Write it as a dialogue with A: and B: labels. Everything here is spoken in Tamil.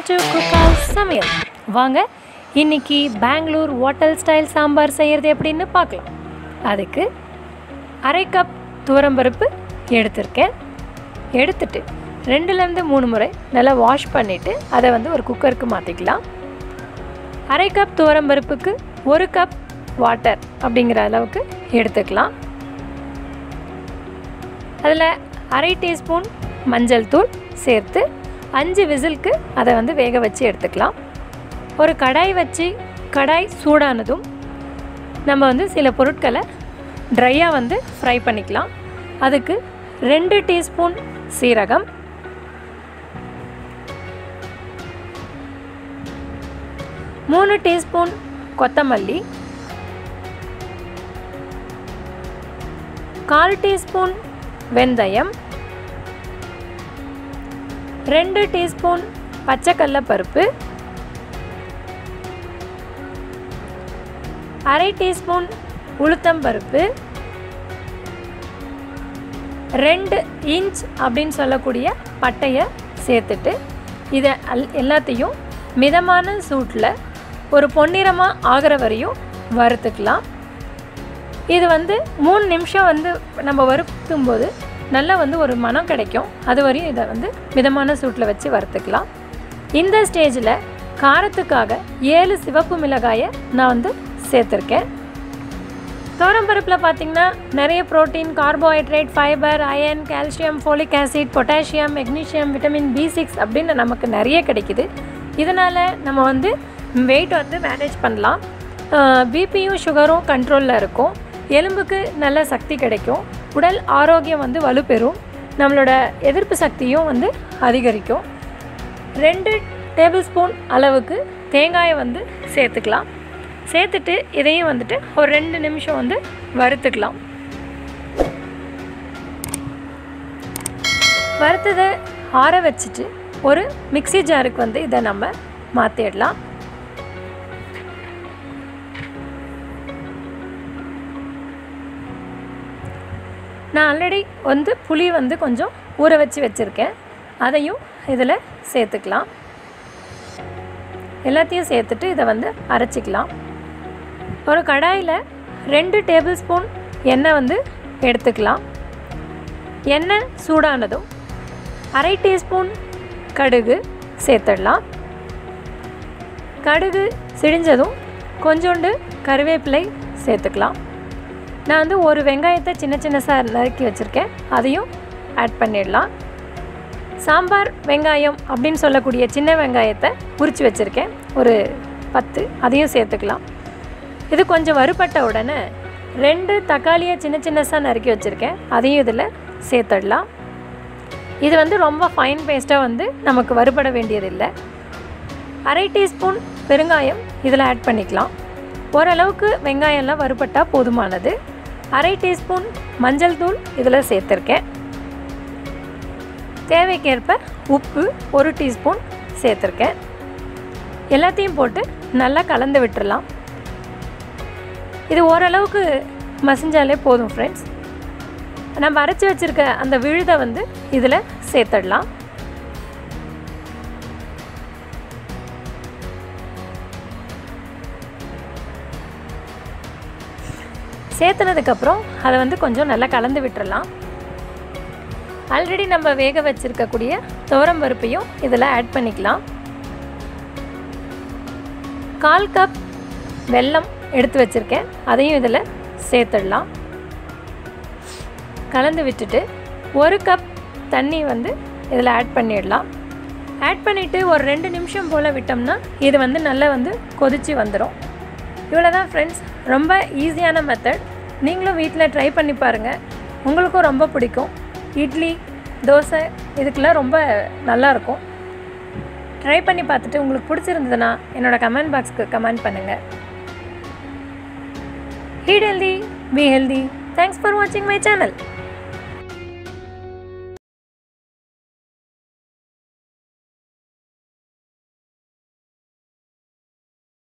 A: டு குக்கால் சமையல் வாங்க இன்னைக்கு பெங்களூர் ஹோட்டல் ஸ்டைல் சாம்பார் செய்கிறது எப்படின்னு பார்க்கலாம் அதுக்கு அரை கப் துவரம்பருப்பு எடுத்திருக்கேன் எடுத்துட்டு ரெண்டுலேருந்து மூணு முறை நல்லா வாஷ் பண்ணிவிட்டு அதை வந்து ஒரு குக்கருக்கு மாற்றிக்கலாம் அரை கப் துவரம்பருப்புக்கு ஒரு கப் வாட்டர் அப்படிங்கிற அளவுக்கு எடுத்துக்கலாம் அதில் அரை டீஸ்பூன் மஞ்சள் தூள் சேர்த்து அஞ்சு விசிலுக்கு அதை வந்து வேக வச்சு எடுத்துக்கலாம் ஒரு கடாய் வச்சு கடாய் சூடானதும் நம்ம வந்து சில பொருட்களை ட்ரையாக வந்து ஃப்ரை பண்ணிக்கலாம் அதுக்கு ரெண்டு டீஸ்பூன் சீரகம் மூணு டீஸ்பூன் கொத்தமல்லி கால் டீஸ்பூன் வெந்தயம் ரெண்டு டீஸ்பூன் பச்சைக்கடல பருப்பு அரை டீஸ்பூன் உளுத்தம் பருப்பு ரெண்டு இன்ச் அப்படின்னு சொல்லக்கூடிய பட்டையை சேர்த்துட்டு இதை அல் எல்லாத்தையும் மிதமான சூட்டில் ஒரு பொன்னிறமாக ஆகிற வரையும் வறுத்துக்கலாம் இது வந்து மூணு நிமிஷம் வந்து நம்ம வறுத்தும் போது நல்லா வந்து ஒரு மனம் கிடைக்கும் அது வரையும் இதை வந்து மிதமான சூட்டில் வச்சு வறுத்துக்கலாம் இந்த ஸ்டேஜில் காரத்துக்காக ஏழு சிவப்பு மிளகாயை நான் வந்து சேர்த்துருக்கேன் துவரம்பருப்பில் பார்த்திங்கன்னா நிறைய protein carbohydrate fibre iron calcium folic acid potassium magnesium vitamin B six அப்படின்னு நமக்கு நிறைய கிடைக்குது இதனால் நம்ம வந்து வெயிட் வந்து மேனேஜ் பண்ணலாம் பிபியும் சுகரும் கண்ட்ரோலில் இருக்கும் எலும்புக்கு நல்ல சக்தி கிடைக்கும் உடல் ஆரோக்கியம் வந்து வலுப்பெறும் நம்மளோட எதிர்ப்பு சக்தியும் வந்து அதிகரிக்கும் ரெண்டு டேபிள் ஸ்பூன் அளவுக்கு தேங்காயை வந்து சேர்த்துக்கலாம் சேர்த்துட்டு இதையும் வந்துட்டு ஒரு ரெண்டு நிமிஷம் வந்து வறுத்துக்கலாம் வறுத்ததை ஆற வச்சுட்டு ஒரு மிக்சி ஜாருக்கு வந்து இதை நம்ம மாற்றிடலாம் நான் ஆல்ரெடி வந்து புளி வந்து கொஞ்சம் ஊற வச்சு வச்சுருக்கேன் அதையும் இதில் சேர்த்துக்கலாம் எல்லாத்தையும் சேர்த்துட்டு இதை வந்து அரைச்சிக்கலாம் ஒரு கடாயில் ரெண்டு டேபிள் ஸ்பூன் எண்ணெய் வந்து எடுத்துக்கலாம் எண்ணெய் சூடானதும் அரை டீஸ்பூன் கடுகு சேர்த்துடலாம் கடுகு சிடிஞ்சதும் கொஞ்சோண்டு கருவேப்பிலை சேர்த்துக்கலாம் நான் வந்து ஒரு வெங்காயத்தை சின்ன சின்னசாக நறுக்கி வச்சுருக்கேன் அதையும் ஆட் பண்ணிடலாம் சாம்பார் வெங்காயம் அப்படின்னு சொல்லக்கூடிய சின்ன வெங்காயத்தை உரித்து வச்சுருக்கேன் ஒரு பத்து அதையும் சேர்த்துக்கலாம் இது கொஞ்சம் வறுபட்ட உடனே ரெண்டு தக்காளியை சின்ன சின்னசாக நறுக்கி வச்சுருக்கேன் அதையும் இதில் சேர்த்துடலாம் இது வந்து ரொம்ப ஃபைன் பேஸ்ட்டாக வந்து நமக்கு வறுபட வேண்டியதில்லை அரை டீஸ்பூன் பெருங்காயம் இதில் ஆட் பண்ணிக்கலாம் ஓரளவுக்கு வெங்காயம்லாம் வறுபட்டால் போதுமானது அரை டீஸ்பூன் மஞ்சள் தூள் இதில் சேர்த்துருக்கேன் தேவைக்கேற்ப உப்பு ஒரு டீஸ்பூன் சேர்த்துருக்கேன் எல்லாத்தையும் போட்டு நல்லா கலந்து விட்டுறலாம் இது ஓரளவுக்கு மசிஞ்சாலே போதும் ஃப்ரெண்ட்ஸ் நம்ம அரைச்சி வச்சுருக்க அந்த விழுதை வந்து இதில் சேர்த்துடலாம் சேர்த்துனதுக்கப்புறம் அதை வந்து கொஞ்சம் நல்லா கலந்து விட்டுறலாம் ஆல்ரெடி நம்ம வேக வச்சுருக்கக்கூடிய துவரம் பருப்பையும் இதில் ஆட் பண்ணிக்கலாம் கால் கப் வெல்லம் எடுத்து வச்சுருக்கேன் அதையும் இதில் சேர்த்துடலாம் கலந்து விட்டுட்டு ஒரு கப் தண்ணி வந்து இதில் ஆட் பண்ணிடலாம் ஆட் பண்ணிவிட்டு ஒரு ரெண்டு நிமிஷம் போல் விட்டோம்னா இது வந்து நல்லா வந்து கொதித்து வந்துடும் இவ்வளோ தான் ஃப்ரெண்ட்ஸ் ரொம்ப ஈஸியான மெத்தட் நீங்களும் வீட்டில் ட்ரை பண்ணி பாருங்கள் உங்களுக்கும் ரொம்ப பிடிக்கும் இட்லி தோசை இதுக்கெல்லாம் ரொம்ப நல்லாயிருக்கும் ட்ரை பண்ணி பார்த்துட்டு உங்களுக்கு பிடிச்சிருந்ததுன்னா என்னோடய கமெண்ட் பாக்ஸ்க்கு கமெண்ட் பண்ணுங்கள் eat healthy be healthy thanks for வாட்சிங் மை சேனல்